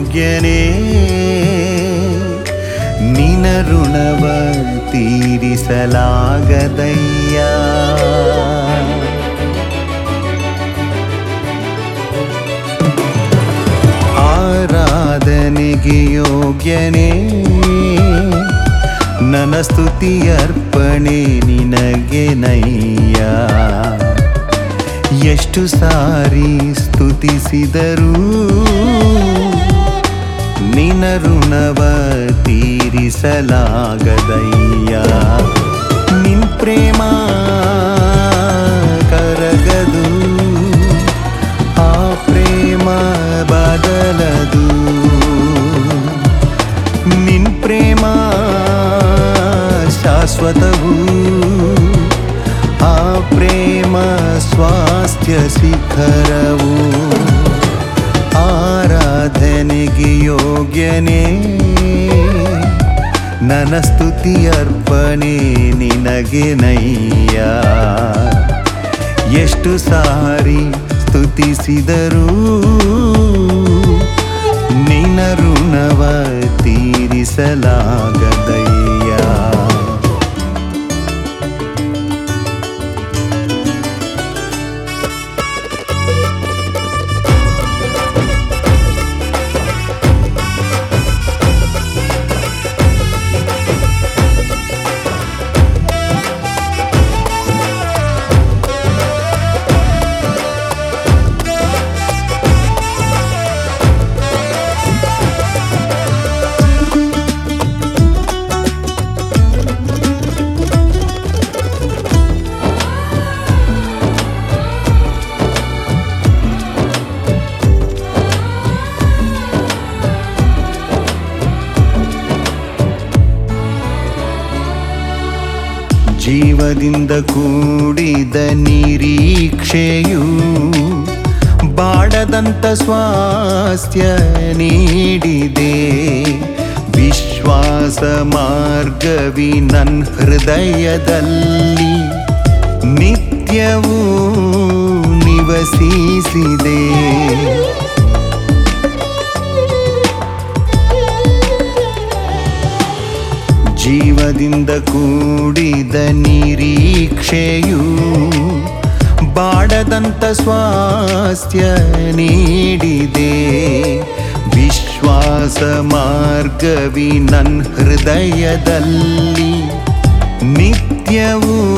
ಯೋಗ್ಯನೇ ನಿನ ಋಣವ ತೀರಿಸಲಾಗದಯ್ಯ ಆರಾಧನೆಗೆ ಯೋಗ್ಯನೇ ನನ್ನ ಸ್ತುತಿ ಅರ್ಪಣೆ ನಿನಗೆ ನಯ್ಯ ಎಷ್ಟು ಸಾರಿ ಸ್ತುತಿಸಿದರೂ ನಿನ ಋಣವ ತೀರಿಸಲಾಗದಯ್ಯ ನಿನ್ ಪ್ರೇಮ ಕರಗದು ಆ ಪ್ರೇಮ ಬದಲದು ನಿನ್ ಪ್ರೇಮ ಶಾಶ್ವತವು ಆ ಪ್ರೇಮ ಸ್ವಾಸ್ಥ್ಯ ಶಿಖರವು ಆರಾಧನೆಗೆ ಯೋಗ್ಯನೇ ನನ್ನ ಸ್ತುತಿ ಅರ್ಪಣೆ ನಿನಗೆ ನಯ್ಯ ಎಷ್ಟು ಸಾರಿ ಸ್ತುತಿಸಿದರೂ ನಿನ ಋಣವ ತೀರಿಸಲಾಗದಯ್ಯ ಜೀವದಿಂದ ಕೂಡಿದ ನಿರೀಕ್ಷೆಯು ಬಾಡದಂತ ಸ್ವಾಸ್ಥ್ಯ ನೀಡಿದೆ ವಿಶ್ವಾಸ ಮಾರ್ಗವಿ ನನ್ನ ಹೃದಯದಲ್ಲಿ ನಿತ್ಯವೂ ನಿವಸಿಸಿದೆ ಜೀವದಿಂದ ಕೂಡಿದ ನಿರೀಕ್ಷೆಯು ಬಾಡದಂತ ಸ್ವಾಸ್ಥ್ಯ ನೀಡಿದೆ ವಿಶ್ವಾಸ ಮಾರ್ಗವಿ ನನ್ನ ಹೃದಯದಲ್ಲಿ ನಿತ್ಯವೂ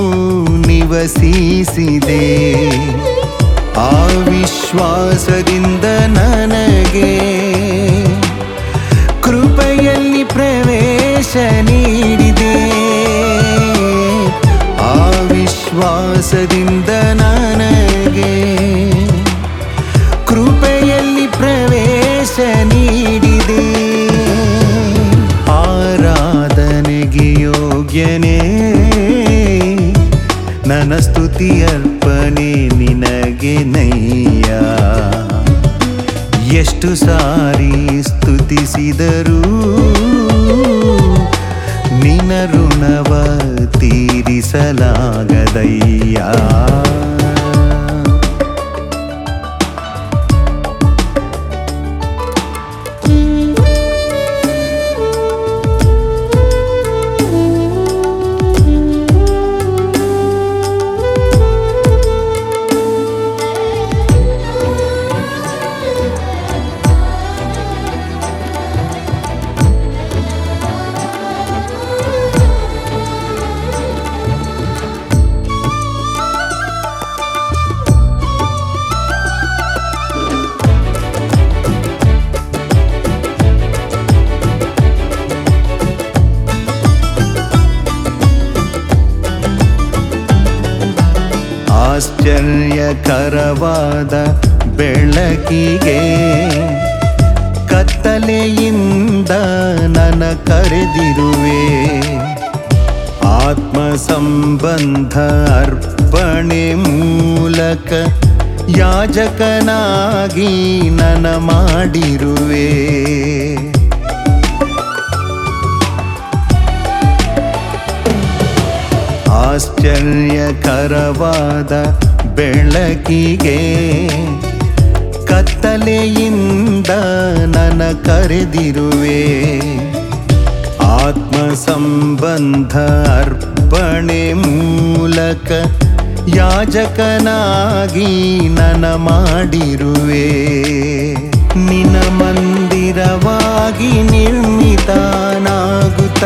ನಿವಸಿಸಿದೆ ಆ ವಿಶ್ವಾಸದಿಂದ ನನಗೆ ಕೃಪೆಯಲ್ಲಿ ಪ್ರವೇಶ ನೀಡಿದೆ ಆ ವಿಶ್ವಾಸದಿಂದ ನನಗೆ ಕೃಪೆಯಲ್ಲಿ ಪ್ರವೇಶ ನೀಡಿದೆ ಆರಾಧನೆಗೆ ಯೋಗ್ಯನೇ ನನ್ನ ಸ್ತುತಿ ಅರ್ಪಣೆ ನಿನಗೆ ನಯ್ಯ ಎಷ್ಟು ಸಾರಿ ಸ್ತುತಿಸಿದರೂ ನಿನ ಋಣವ ತೀರಿಸಲಾಗದಯ್ಯ ಆಶ್ಚರ್ಯಕರವಾದ ಬೆಳಕಿಗೆ ಕತ್ತಲೆಯಿಂದ ನನ ಕರೆದಿರುವೆ ಆತ್ಮ ಸಂಬಂಧ ಅರ್ಪಣೆ ಮೂಲಕ ಯಾಜಕನಾಗಿ ನನ ಮಾಡಿರುವೆ ಆಶ್ಚರ್ಯಕರವಾದ ಬೆಳಕಿಗೆ ಕತ್ತಲೆಯಿಂದ ನನ ಕರೆದಿರುವೆ ಆತ್ಮ ಸಂಬಂಧ ಅರ್ಪಣೆ ಮೂಲಕ ಯಾಜಕನಾಗಿ ನನ ಮಾಡಿರುವೆ ನಿನ ಮಂದಿರವಾಗಿ ನಿರ್ಮಿತನಾಗುತ್ತ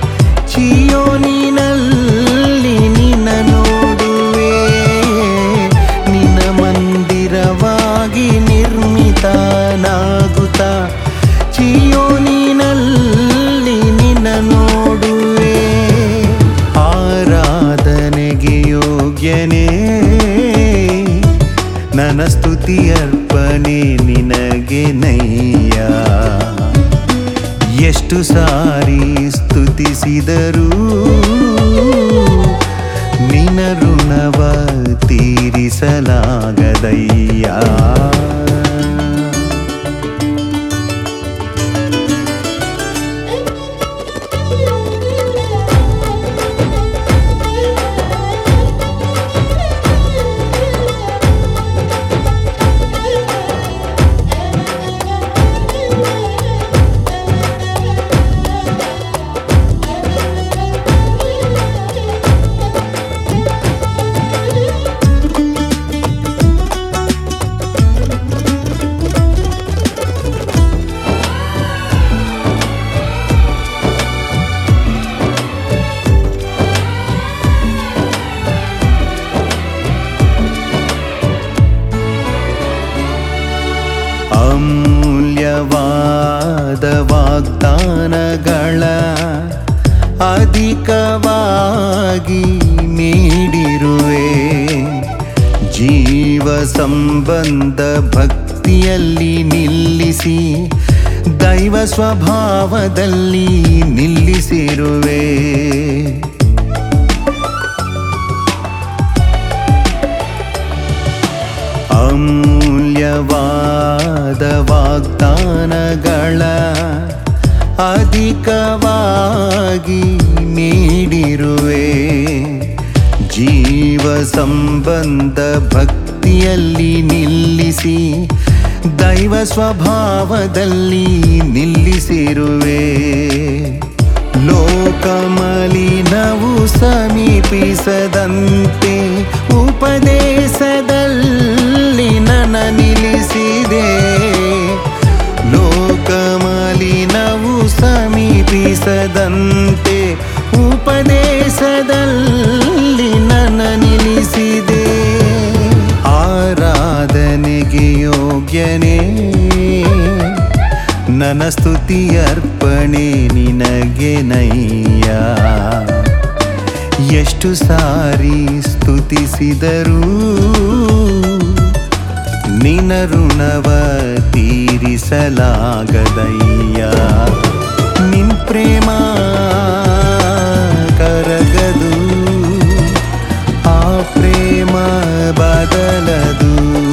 ಚಿಯೋನಿನಲ್ಲಿ ನಿನ್ನ ನೋಡುವೆ ನಿನ್ನ ಮಂದಿರವಾಗಿ ನಿರ್ಮಿತನಾಗುತ್ತ ಚಿಯೋನಿನಲ್ಲಿ ನಿನ್ನ ನೋಡುವೆ ಆರಾಧನೆಗೆ ಯೋಗ್ಯನೇ ನನ್ನ ಸ್ತುತಿ ಅರ್ಪಣೆ ನಿನಗೆ ನಯ್ಯ ಎಷ್ಟು ಸಾರಿ ಸ್ತುತಿಸಿದರೂ ನಿನ ಋಣವ ತೀರಿಸಲಾಗದಯ್ಯ ಅಮೂಲ್ಯವಾದ ವಾಗ್ದಾನಗಳ ಅಧಿಕವಾಗಿ ನೀಡಿರುವೆ ಜೀವ ಸಂಬಂಧ ಭಕ್ತಿಯಲ್ಲಿ ನಿಲ್ಲಿಸಿ ದೈವ ಸ್ವಭಾವದಲ್ಲಿ ನಿಲ್ಲಿಸಿರುವೆ ಅಮೂಲ್ಯವಾದ ವಾಗ್ದಾನಗಳ ಅಧಿಕವಾಗಿ ನೀಡಿರುವೆ ಜೀವ ಸಂಬಂಧ ಭಕ್ತಿಯಲ್ಲಿ ನಿಲ್ಲಿಸಿ ದೈವ ಸ್ವಭಾವದಲ್ಲಿ ನಿಲ್ಲಿಸಿರುವೆ ಲೋಕಮಲಿನವು ಸಮೀಪಿಸದಂತೆ ಉಪದೇಶದಲ್ಲಿ ನನ್ನ ನಿಲ್ಲಿಸಿದೆ ಲೋಕಮಲಿನವು ಸಮೀಪಿಸದಂತೆ ಉಪದೇಶದಲ್ಲಿ ನನ್ನ ನಿಲ್ಲಿಸಿದೆ ಆರಾಧನೆಗೆ ಯೋಗ್ಯನೇ ನನ್ನ ಸ್ತುತಿ ಅರ್ಪಣೆ ನಿನಗೆ ನಯ್ಯ ಎಷ್ಟು ಸಾರಿ ಸ್ತುತಿಸಿದರೂ ನಿನ ಋಣವ ತೀರಿಸಲಾಗದಯ್ಯ ನಿನ್ ಪ್ರೇಮ ಕರಗದು ಆ ಪ್ರೇಮ ಬದಲದು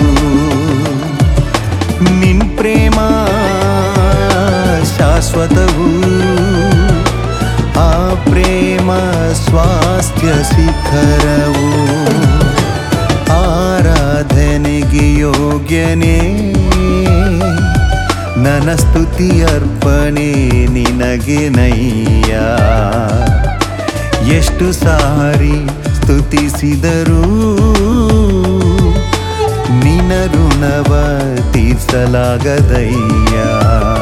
ನಿನ್ ಪ್ರೇಮ ಶಾಶ್ವತವು ಆ ಪ್ರೇಮ ಸ್ವಾಸ್ಥ್ಯ ಶಿಖರವು ಆರಾಧನೆಗೆ ಯೋಗ್ಯನೇ ನನ್ನ ಸ್ತುತಿ ಅರ್ಪಣೆ ನಿನಗೆ ನಯ್ಯ ಎಷ್ಟು ಸಾರಿ ಸ್ತುತಿಸಿದರೂ ನಿನ ಋಣವ ತೀರ್ಸಲಾಗದಯ್ಯ